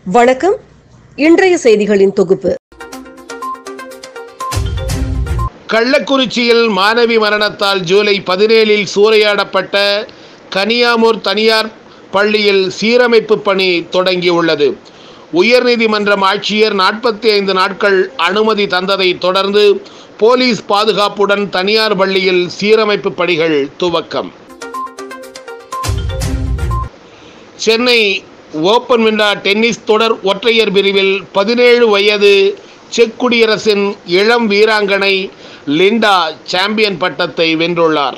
வணக்கம் இன்றைய செய்திகளின் தொகுப்பு கள்ளக்குறிச்சியில் மாணவி மரணத்தால் ஜூலை பதினேழில் சூறையாடப்பட்ட கனியாமூர் தனியார் பள்ளியில் சீரமைப்பு பணி தொடங்கியுள்ளது உயர்நீதிமன்றம் ஆட்சியர் நாற்பத்தி ஐந்து நாட்கள் அனுமதி தந்ததை தொடர்ந்து போலீஸ் பாதுகாப்புடன் தனியார் பள்ளியில் சீரமைப்பு பணிகள் துவக்கம் சென்னை ஓப்பன் விண்டா டென்னிஸ் தொடர் ஒற்றையர் பிரிவில் பதினேழு வயது செக் குடியரசின் இளம் வீராங்கனை லிண்டா சாம்பியன் பட்டத்தை வென்றுள்ளார்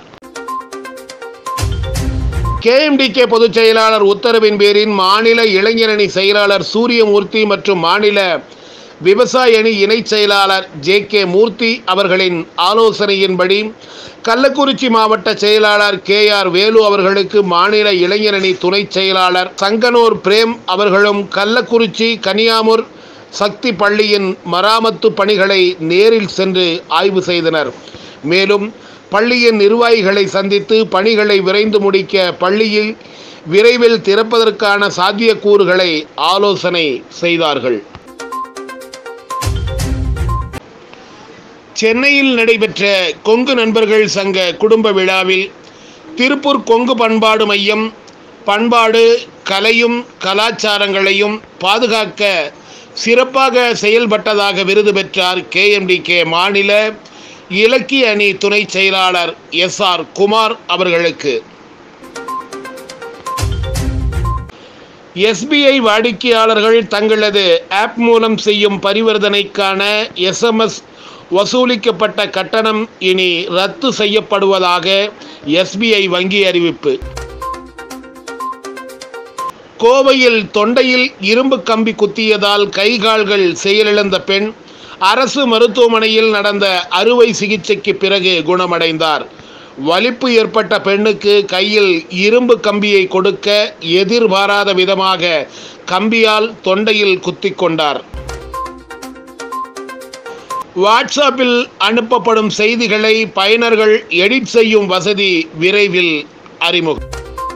கேஎம்டிகே பொதுச் செயலாளர் உத்தரவின் பேரின் மாநில இளைஞரணி செயலாளர் சூரியமூர்த்தி மற்றும் மாநில விவசாய அணி இணைச் செயலாளர் ஜே கே மூர்த்தி அவர்களின் ஆலோசனையின்படி கள்ளக்குறிச்சி மாவட்ட செயலாளர் கே ஆர் வேலு அவர்களுக்கு மாநில இளைஞரணி துணைச் செயலாளர் சங்கனூர் பிரேம் அவர்களும் கள்ளக்குறிச்சி கனியாமூர் சக்தி பள்ளியின் மராமத்து பணிகளை நேரில் சென்று ஆய்வு செய்தனர் மேலும் பள்ளியின் நிர்வாகிகளை சந்தித்து பணிகளை விரைந்து முடிக்க பள்ளியில் விரைவில் திறப்பதற்கான சாத்தியக்கூறுகளை ஆலோசனை செய்தார்கள் சென்னையில் நடைபெற்ற கொங்கு நண்பர்கள் சங்க குடும்ப விழாவில் திருப்பூர் கொங்கு பண்பாடு மையம் பண்பாடு கலையும் கலாச்சாரங்களையும் பாதுகாக்க சிறப்பாக செயல்பட்டதாக விருது பெற்றார் கேஎம்டிகே மாநில இலக்கிய அணி துணை செயலாளர் எஸ் ஆர் குமார் அவர்களுக்கு எஸ்பிஐ வாடிக்கையாளர்கள் தங்களது ஆப் மூலம் செய்யும் பரிவர்த்தனைக்கான எஸ்எம்எஸ் வசூலிக்கப்பட்ட கட்டணம் இனி ரத்து செய்யப்படுவதாக எஸ்பிஐ வங்கி அறிவிப்பு கோவையில் தொண்டையில் இரும்பு கம்பி குத்தியதால் கைகால்கள் செயலிழந்த பெண் அரசு மருத்துவமனையில் நடந்த அறுவை சிகிச்சைக்கு பிறகு குணமடைந்தார் வலிப்பு ஏற்பட்ட பெண்ணுக்கு கையில் இரும்பு கம்பியை கொடுக்க எதிர்பாராத விதமாக கம்பியால் தொண்டையில் குத்திக் கொண்டார் வாட்ஸ்அப்பில் அனுப்பப்படும் செய்திகளை பயனர்கள் எடிட் செய்யும் வசதி விரைவில் அறிமுகம்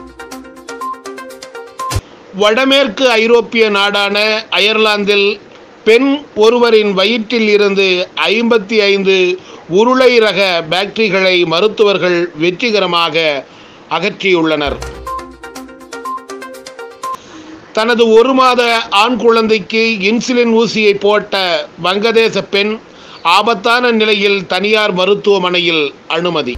வடமேற்கு ஐரோப்பிய நாடான அயர்லாந்தில் பெண் ஒருவரின் வயிற்றில் இருந்து ஐம்பத்தி ஐந்து உருளை ரக பாக்டீரிகளை மருத்துவர்கள் வெற்றிகரமாக அகற்றியுள்ளனர் தனது ஒரு மாத ஆண் குழந்தைக்கு இன்சுலின் ஊசியை போட்ட வங்கதேச பெண் ஆபத்தான நிலையில் தனியார் மருத்துவமனையில் அனுமதி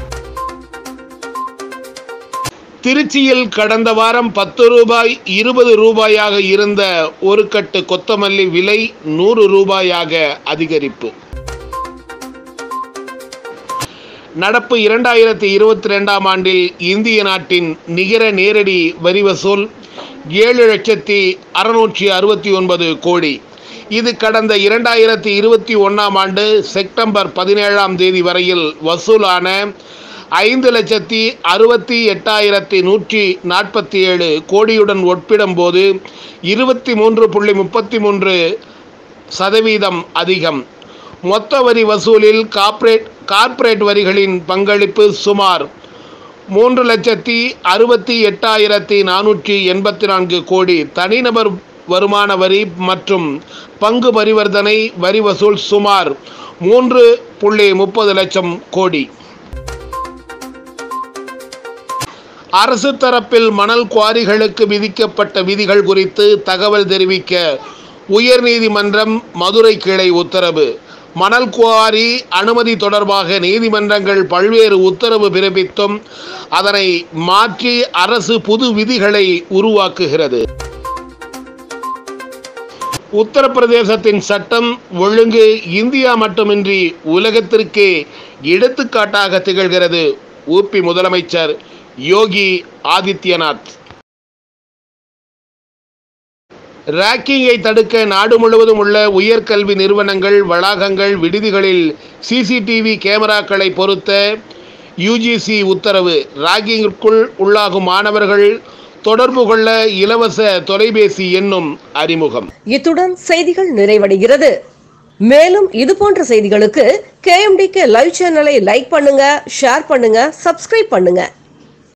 திருச்சியில் கடந்த வாரம் பத்து ரூபாய் இருபது ரூபாயாக இருந்த ஒரு கட்டு கொத்தமல்லி விலை நூறு ரூபாயாக அதிகரிப்பு நடப்பு இரண்டாயிரத்தி இருபத்தி ரெண்டாம் ஆண்டில் இந்திய நாட்டின் நிகர நேரடி வரி வசூல் ஏழு லட்சத்தி அறுநூற்றி அறுபத்தி ஒன்பது கோடி இது கடந்த இரண்டாயிரத்தி இருபத்தி ஒன்றாம் ஆண்டு செப்டம்பர் பதினேழாம் தேதி வரையில் வசூலான ஐந்து லட்சத்தி அறுபத்தி எட்டாயிரத்தி நூற்றி நாற்பத்தி ஏழு கோடியுடன் ஒப்பிடும்போது இருபத்தி மூன்று புள்ளி முப்பத்தி மூன்று சதவீதம் அதிகம் மொத்த வரி வசூலில் கார்ப்பரேட் கார்ப்பரேட் வரிகளின் பங்களிப்பு சுமார் மூன்று லட்சத்தி அறுபத்தி எட்டாயிரத்தி நானூற்றி எண்பத்தி நான்கு கோடி தனிநபர் வருமான வரி மற்றும் பங்கு பரிவர்த்தனை வரி வசூல் சுமார் மூன்று புள்ளி முப்பது லட்சம் கோடி அரசு தரப்பில் மணல் குவாரிகளுக்கு விதிக்கப்பட்ட விதிகள் குறித்து தகவல் தெரிவிக்க உயர்நீதிமன்றம் மதுரை கிளை உத்தரவு மணல் குவாரி அனுமதி தொடர்பாக நீதிமன்றங்கள் பல்வேறு உத்தரவு பிறப்பித்தும் அதனை மாற்றி அரசு புது விதிகளை உருவாக்குகிறது உத்தரப்பிரதேசத்தின் சட்டம் ஒழுங்கு இந்தியா மட்டுமின்றி உலகத்திற்கே எடுத்துக்காட்டாக திகழ்கிறது ஊபி முதலமைச்சர் யோகி ஆதித்யநாத் ராக்கிங்கை தடுக்க நாடு முழுவதும் உள்ள உயர்கல்வி நிறுவனங்கள் வளாகங்கள் விடுதிகளில் சிசிடிவி கேமராக்களை பொருத்த யுஜிசி உத்தரவு ராக்கிங்கிற்குள் உள்ளாகும் மாணவர்கள் தொடர்பு கொள்ள இலவச தொலைபேசி என்னும் அறிமுகம் இத்துடன் செய்திகள் நிறைவடைகிறது மேலும் இது போன்ற செய்திகளுக்கு கேஎம்டிகே லைவ் சேனலை லைக் பண்ணுங்க ஷேர் பண்ணுங்க சப்ஸ்கிரைப் பண்ணுங்க